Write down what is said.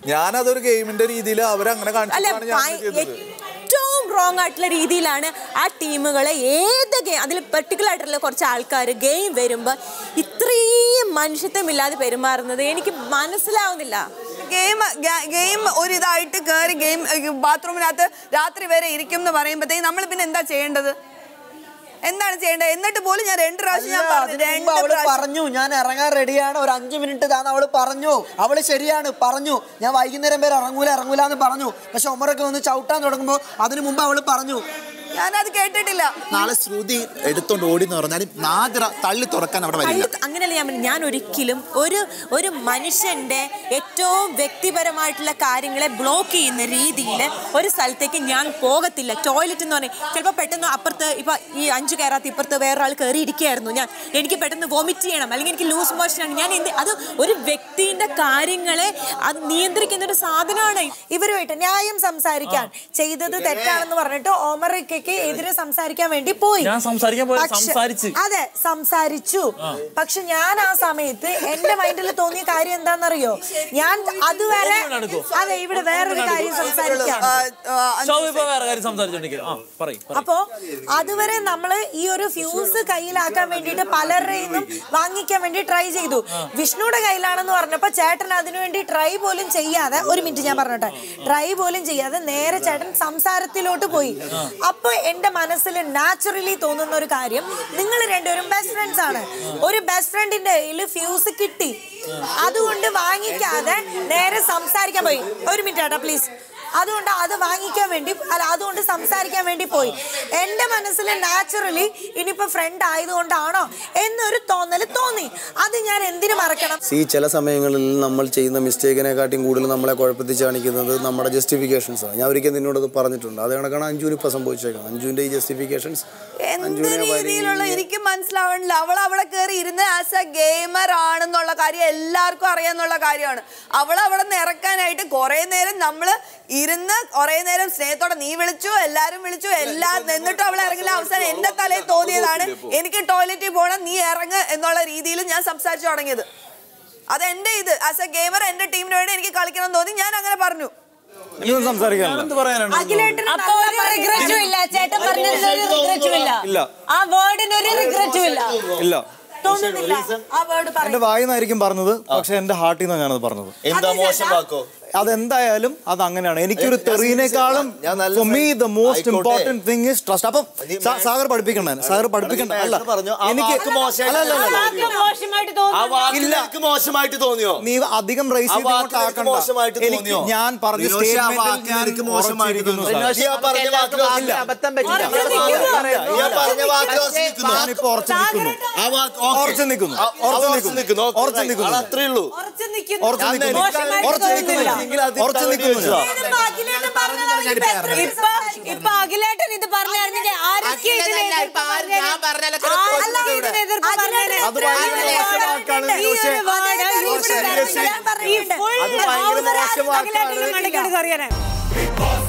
ഞാനതൊരു ഗെയിമിന്റെ രീതിയിൽ അവരങ്ങനെ അല്ല കാണിച്ചിട്ടാണ് ഞാൻ ഭയ- ചെയ്തത് ഏറ്റവും റോങ് ആയിട്ടുള്ള രീതിയിലാണ് ആ ടീമുകളെ ഏത് ഗെയിം അതിൽ പെർട്ടിക്കുലർ ആയിട്ടുള്ള കുറച്ച് ആൾക്കാർ ഗെയിം വരുമ്പോൾ ഇത്രയും മനുഷ്യത്വമില്ലാതെ പെരുമാറുന്നത് എനിക്ക് മനസ്സിലാവുന്നില്ല ഗെയിം ഗെയിം ഒരു ഇതായിട്ട് കയറി ഗെയിം ബാത്റൂമിനകത്ത് രാത്രി വരെ ഇരിക്കും എന്ന് പറയുമ്പോഴത്തേക്ക് നമ്മൾ പിന്നെ എന്താ ചെയ്യേണ്ടത് എന്താണ് ചെയ്യേണ്ടത് എന്നിട്ട് പോലും ഞാൻ രണ്ട് പ്രാവശ്യം ഞാൻ അല്ല, പറഞ്ഞു അതിന് മുമ്പ് രണ്ട് അവള് പ്രാവശ്യം പറഞ്ഞു ഞാൻ ഇറങ്ങാൻ റെഡിയാണ് ഒരു അഞ്ചു മിനിറ്റ് താന്ന് അവള് പറഞ്ഞു അവള് ശരിയാണ് പറഞ്ഞു ഞാൻ വൈകുന്നേരം വരെ ഇറങ്ങൂല ഇറങ്ങൂല എന്ന് പറഞ്ഞു പക്ഷെ ഉമറൊക്കെ വന്ന് ചവിട്ടാൻ തുടങ്ങുമ്പോൾ അതിനു മുമ്പ് അവള് പറഞ്ഞു ഞാനത് കേട്ടിട്ടില്ല നാളെ ശ്രുതി എടുത്തോണ്ട് ഓടി എന്ന് പറഞ്ഞാൽ നാദ്ര തള്ളി തുറക്കാൻ അവിടെ വരില്ല കള്ള് അങ്ങനെയല്ല ഞാൻ പറഞ്ഞത്. ഞാൻ ഒരിക്കലും ഒരു ഒരു മനുഷ്യന്റെ ഏറ്റവും വ്യക്തിപരമായിട്ടുള്ള കാര്യങ്ങളെ ബ്ലോക്ക് ചെയ്യുന്ന രീതിയിൽ ഒരു സ്ഥലത്തേക്ക് ഞാൻ പോകത്തില്ല ടോയ്ലറ്റ് എന്ന് പറഞ്ഞാൽ ചിലപ്പോൾ പെട്ടെന്ന് അപ്പുറത്ത് ഇപ്പൊ ഈ അഞ്ചു കയറാത്ത ഇപ്പുറത്ത് വേറൊരാൾ കയറി ഇരിക്കുകയായിരുന്നു ഞാൻ എനിക്ക് പെട്ടെന്ന് വോമിറ്റ് ചെയ്യണം അല്ലെങ്കിൽ എനിക്ക് ലൂസ് മോഷനാണ് ഞാൻ എന്ത് അത് ഒരു വ്യക്തിന്റെ കാര്യങ്ങളെ അത് നിയന്ത്രിക്കുന്ന ഒരു സാധനമാണ് ഇവരുമായിട്ട് ന്യായം സംസാരിക്കാൻ ചെയ്തത് തെറ്റാണെന്ന് പറഞ്ഞിട്ട് ഓമറയ്ക്ക് എതിരെ സംസാരിക്കാൻ വേണ്ടി പോയി ഞാൻ സംസാരിക്കാൻ പോയത് പക്ഷെ- സംസാരിച്ച്. അതെ സംസാരിച്ചു പക്ഷെ ഞാൻ ആ സമയത്ത് എന്റെ മൈൻഡിൽ തോന്നിയ കാര്യം എന്താണെന്നറിയോ ഞാൻ അതുവരെ നടക്കോ? അതെ ഇവിടെ വേറൊരു കാര്യം സംസാരിക്കാം ശോഭ ഇപ്പൊ വേറെ കാര്യം സംസാരിച്ചോണ്ടിരിക്കുക ആ പറയും അപ്പോ അതുവരെ നമ്മൾ ഈ ഒരു ഫ്യൂസ് കയ്യിലാക്കാൻ വേണ്ടിയിട്ട് പലരുടെയും നിന്നും വാങ്ങിക്കാൻ വേണ്ടി ട്രൈ ചെയ്തു വിഷ്ണുയുടെ കയ്യിലാണെന്ന് പറഞ്ഞപ്പോ ചേട്ടൻ അതിനുവേണ്ടി ട്രൈ പോലും ചെയ്യാതെ ഒരു മിനിറ്റ് ഞാൻ പറഞ്ഞോട്ടെ ട്രൈ പോലും ചെയ്യാതെ നേരെ ചേട്ടൻ സംസാരത്തിലോട്ട് പോയി അപ്പൊ എന്റെ മനസ്സിൽ നാച്ചുറലി തോന്നുന്ന ഒരു കാര്യം നിങ്ങൾ രണ്ടുപേരും ബെസ്റ്റ് ഫ്രണ്ട്സ് ആണ് ഒരു ബെസ്റ്റ് ഫ്രണ്ടിന്റെ കയ്യിൽ ഫ്യൂസ് കിട്ടി അതുകൊണ്ട് വാങ്ങിക്കാതെ നേരെ സംസാരിക്കാൻ പോയി ഒരു മിനിറ്റ് ഏട്ടാ പ്ലീസ് അതുകൊണ്ട് അത് വാങ്ങിക്കാൻ വേണ്ടി അല്ല അതുകൊണ്ട് സംസാരിക്കാൻ വേണ്ടി പോയി എൻ്റെ മനസ്സിൽ നാച്ചുറലി ഇനിയിപ്പോ ഫ്രണ്ട് ആയതുകൊണ്ടാണോ എന്നൊരു തോന്നൽ തോന്നി അത് ഞാൻ എന്തിനു മറക്കണം സി ചില സമയങ്ങളിൽ നമ്മൾ ചെയ്യുന്ന മിസ്റ്റേക്കിനെക്കാട്ടിയും കൂടുതൽ നമ്മളെ കുഴപ്പത്തിച്ച് കാണിക്കുന്നത് നമ്മുടെ ജസ്റ്റിഫിക്കേഷൻസ് ആണ് ഞാൻ ഒരിക്കൽ നിന്നോടത് പറഞ്ഞിട്ടുണ്ട് അത് കണക്കാണ് അഞ്ജുവിന് ഇപ്പോൾ സംഭവിച്ചേക്കുന്നത് അഞ്ജുവിൻ്റെ ഈ ജസ്റ്റിഫിക്കേഷൻസ് എന്ത് രീതിയിലുള്ള എനിക്ക് മനസ്സിലാവണില്ല അവൾ അവിടെ കയറി ഇരുന്ന് ആസ് എ ഗെയിമർ ആണെന്നുള്ള കാര്യം എല്ലാവർക്കും അറിയാന്നുള്ള കാര്യമാണ് അവൾ അവിടെ നിന്ന് ഇറക്കാനായിട്ട് കുറെ നേരം നമ്മള് ഇരുന്ന് കുറെ നേരം സ്നേഹത്തോടെ നീ വിളിച്ചു എല്ലാരും വിളിച്ചു എല്ലാ എന്നിട്ടും അവൾ ഇറങ്ങില്ല അവസാനം എന്റെ തലയിൽ തോന്നിയതാണ് എനിക്ക് ടോയ്ലറ്റിൽ പോകണം നീ ഇറങ്ങ് എന്നുള്ള രീതിയിൽ ഞാൻ സംസാരിച്ചു തുടങ്ങിയത് അത് എന്റെ ഇത് ആസ് എ ഗെയിമർ എന്റെ ടീമിന് വേണ്ടി എനിക്ക് കളിക്കണം എന്ന് തോന്നി ഞാൻ അങ്ങനെ പറഞ്ഞു ഇനിയൊന്നും സംസാരിക്കാനില്ല എന്ത് പറയാനാണ് അപ്പൊ ഒരു റിഗ്രറ്റും ഇല്ല ചേട്ടൻ പറഞ്ഞതിൽ ഒരു റിഗ്രറ്റും ഇല്ല ഇല്ല ആ വേർഡിന് ഒരു റിഗ്രറ്റും ഇല്ല ഇല്ല തോന്നുന്നില്ല ആ വേർഡ് എന്റെ വായിൽ നിന്നായിരിക്കും പറഞ്ഞത് പക്ഷെ എന്റെ ഹാർട്ടിൽ നിന്നാണ് ഞാനത് പറഞ്ഞത് എന്താ മോശം വാക്കോ അതെന്തായാലും അത് അങ്ങനെയാണ് എനിക്കൊരു തെറീനേക്കാളും ഞാൻ നല്ല ഫോർ മീ ദ മോസ്റ്റ് ആയിക്കോട്ടെ. ഇമ്പോർട്ടന്റ് തിങ് ഇസ് ട്രസ്റ്റ് അപ്പം സാ- സാഗർ പഠിപ്പിക്കണ്ട സാഗർ പഠിപ്പിക്കണ്ട അല്ല മാഷ് പറഞ്ഞു, ആ എനിക്ക് വാക്ക് മോശമായിട്ട് അല്ല, അല്ല, അല്ല. മോശമായിട്ട് ആ തോന്നുന്നു വാക്ക് ഇല്ല. നിനക്ക് മോശമായിട്ട് തോന്നിയോ നീ അധികം റേസ് ആ വാക്ക് നിനക്ക് മോശമായിട്ട് തോന്നിയോ ഞാൻ പറഞ്ഞ വിനോഷ്, ആ വാക്ക് സ്റ്റേറ്റ്മെന്റിൽ ഞാൻ നിനക്ക് മോശമായിട്ട് ഉറച്ചിരിക്കുന്നു, തോന്നിയോ? സാർ. ഈ ആ പറഞ്ഞ വാക്ക് വാക്കിൽ അബദ്ധം പറ്റില്ല ഈ ആ പറഞ്ഞ വാക്ക് ഉറച്ച് നിൽക്കുന്നു. ഞാനിപ്പോ ഉറച്ചു നിൽക്കുന്നു ആ വാക്ക് ഓക്കേ. ഉറച്ച് നിൽക്കുന്നു. ആ, ആ ഉറച്ച് ഉറച്ച് നിൽക്കുന്നു. നിൽക്കുന്നു. ഓക്കേ, ഉറച്ച് right. നിൽക്കുന്നു. അത് അത്രേ ഉള്ളൂ ഉറച്ചു നിൽക്കുന്നു ഉറച്ചു ഞാൻ നിൽക്കുന്നു മോശമായിട്ട് ഉറച്ചു നിൽക്കുന്നു തോന്നുന്നില്ല. ഞാൻ. ഉറച്ചു നിൽക്കുന്നു ഞാൻ. ഇപ്പൊ ഇപ്പൊ അഖിലേട്ടൻ ഇത് പറഞ്ഞായിരുന്നെങ്കിൽ ആരൊക്കെ ഇതിനെ എതിർപ്പ് പറഞ്ഞേനെ? ആരെല്ലാം ഇതിനെ എതിർപ്പ് പറഞ്ഞേനെ? അത് ഭയങ്കര മോശം വാക്കാണ് ഈ ഒരു വിനോഷേ. word use Seriously. ചെയ്താൽ ഈ full അത് ഭയങ്കര house മോശം വാക്കാണ്. അഖിലേട്ടന് മണ്ടയ്ക്കോട് കയറിയാനെ.